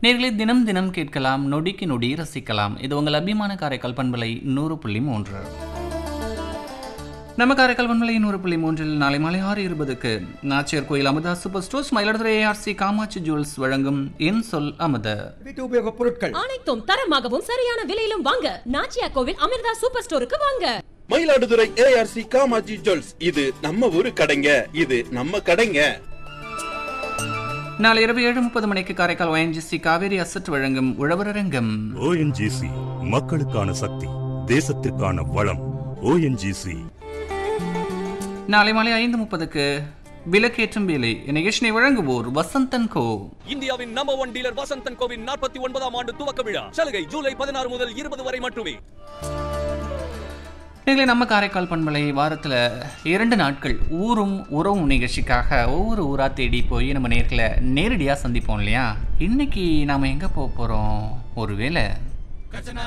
நேர்களை தினம் தினம் கேட்கலாம் நொடிக்கு நொடி ரசிக்கலாம் இது உங்கள் அபிமான காரைக்கால் பண்பலை நூறு புள்ளி மூன்று நம்ம காரைக்கால் பண்பலை நூறு புள்ளி மூன்றில் நாளை மாலை ஆறு இருபதுக்கு Nachiyar Koil Amudha super stores Mayiladuthurai ARC Kamatchi jewels வழங்கும் என் சொல் அமுத வீட்டு உபயோகப் பொருட்கள் அனைத்தும் தரமாகவும் சரியான விலையிலும் வாங்க நாச்சியா கோவில் அமிர்தா சூப்பர் ஸ்டோருக்கு வாங்க மயிலாடுதுறை ஏஆர்சி காமாஜி ஜுவல்ஸ் இது நம்ம ஊரு கடைங்க இது நம்ம கடைங்க நாளை இரவு ஏழு முப்பது மணிக்கு காரைக்கால் ஒயன்ஜிசி காவேரி அசட் வழங்கும் உழவரங்கம் ஓஎன்ஜிசி மக்களுக்கான சக்தி தேசத்திற்கான வளம் ஓஎன்ஜிசி நாளை மாலை ஐந்து முப்பதுக்கு விலக்கேற்றும் வேலை நிகழ்ச்சியை வழங்குவோர் வசந்தன் கோ இந்தியாவின் நம்பர் ஒன் டீலர் வசந்தன் கோவின் நாற்பத்தி ஒன்பதாம் ஆண்டு துவக்க விழா சலுகை ஜூலை பதினாறு முதல் இருபது வரை மட்டுமே நீங்களே நம்ம காரைக்கால் பண்பலை வாரத்தில் இரண்டு நாட்கள் ஊரும் உறவும் நிகழ்ச்சிக்காக ஒவ்வொரு ஊராக தேடி போய் நம்ம நேர்களை நேரடியாக சந்திப்போம் இல்லையா இன்னைக்கு நாம் எங்கே போக போகிறோம் ஒருவேளை